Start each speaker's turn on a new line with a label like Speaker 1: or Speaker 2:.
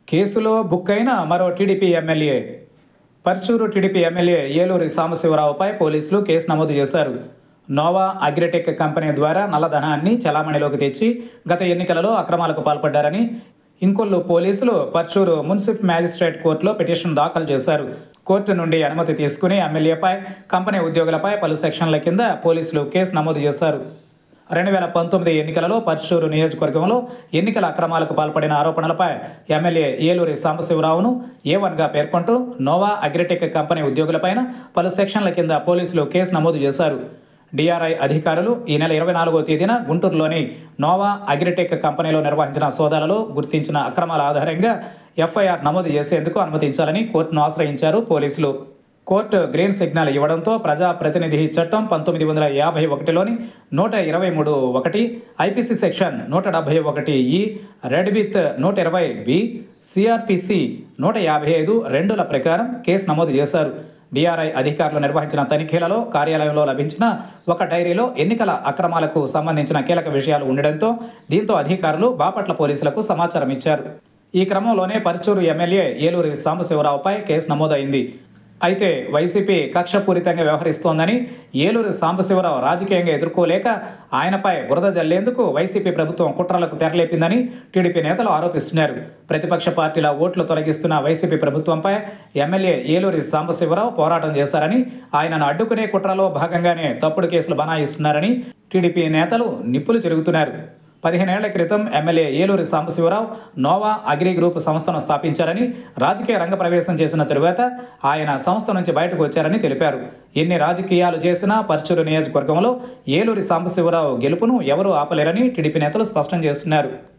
Speaker 1: కేసులో బుక్ అయిన మరో టీడీపీ ఎమ్మెల్యే పర్చూరు టీడీపీ ఎమ్మెల్యే ఏలూరి సాంబశివరావుపై పోలీసులు కేసు నమోదు చేశారు నోవా అగ్రిటెక్ కంపెనీ ద్వారా నల్లధనాన్ని చలామణిలోకి తెచ్చి గత ఎన్నికలలో అక్రమాలకు పాల్పడ్డారని ఇంకొల్లు పోలీసులు పర్చూరు మున్సిఫ్ మ్యాజిస్ట్రేట్ కోర్టులో పిటిషన్ దాఖలు చేశారు కోర్టు నుండి అనుమతి తీసుకుని ఎమ్మెల్యేపై కంపెనీ ఉద్యోగులపై పలు సెక్షన్ల కింద పోలీసులు కేసు నమోదు చేశారు రెండు వేల పంతొమ్మిది ఎన్నికలలో పర్చూరు నియోజకవర్గంలో ఎన్నికల అక్రమాలకు పాల్పడిన ఆరోపణలపై ఎమ్మెల్యే ఏలూరి సాంబశివరావును ఏ వన్గా పేర్కొంటూ నోవా అగ్రిటెక్ కంపెనీ ఉద్యోగులపైన పలు సెక్షన్ల కింద పోలీసులు కేసు నమోదు చేశారు డిఆర్ఐ అధికారులు ఈ నెల ఇరవై నాలుగో తేదీన గుంటూరులోని నోవా అగ్రిటెక్ కంపెనీలో నిర్వహించిన సోదాలలో గుర్తించిన అక్రమాల ఆధారంగా ఎఫ్ఐఆర్ నమోదు చేసేందుకు అనుమతించాలని కోర్టును ఆశ్రయించారు పోలీసులు కోర్టు గ్రీన్ సిగ్నల్ ఇవ్వడంతో ప్రజా ప్రతినిధి చట్టం పంతొమ్మిది వందల యాభై ఒకటిలోని నూట ఇరవై మూడు ఒకటి ఐపీసీ సెక్షన్ నూట డెబ్బై ఒకటి ఈ రెడ్ విత్ నూట ఇరవై బి సిఆర్పిసి నూట యాభై ఐదు రెండుల ప్రకారం కేసు నమోదు చేశారు డిఆర్ఐ అధికారులు నిర్వహించిన తనిఖీలలో కార్యాలయంలో లభించిన ఒక డైరీలో ఎన్నికల అక్రమాలకు సంబంధించిన కీలక విషయాలు ఉండడంతో దీంతో అధికారులు బాపట్ల పోలీసులకు సమాచారం ఇచ్చారు ఈ క్రమంలోనే పరుచూరు ఎమ్మెల్యే ఏలూరి సాంబశివరావుపై కేసు నమోదైంది అయితే వైసీపీ కక్షపూరితంగా వ్యవహరిస్తోందని ఏలూరు సాంబశివరావు రాజకీయంగా ఎదుర్కోలేక ఆయనపై బురద జల్లేందుకు వైసీపీ ప్రభుత్వం కుట్రలకు తెరలేపిందని టీడీపీ నేతలు ఆరోపిస్తున్నారు ప్రతిపక్ష పార్టీల ఓట్లు తొలగిస్తున్న వైసీపీ ప్రభుత్వంపై ఎమ్మెల్యే ఏలూరి సాంబశివరావు పోరాటం చేశారని ఆయనను అడ్డుకునే కుట్రలో భాగంగానే తప్పుడు కేసులు బనాయిస్తున్నారని టీడీపీ నేతలు నిప్పులు చెరుగుతున్నారు పదిహేనేళ్ల క్రితం MLA Eluri Sambasivarao Nova Agri group సంస్థను స్థాపించారని రాజకీయ రంగ ప్రవేశం చేసిన తరువాత ఆయన సంస్థ నుంచి బయటకు వచ్చారని తెలిపారు ఎన్ని రాజకీయాలు చేసినా పర్చూరు నియోజకవర్గంలో ఏలూరి సాంబశివరావు గెలుపును ఎవరూ ఆపలేరని టీడీపీ నేతలు స్పష్టం చేస్తున్నారు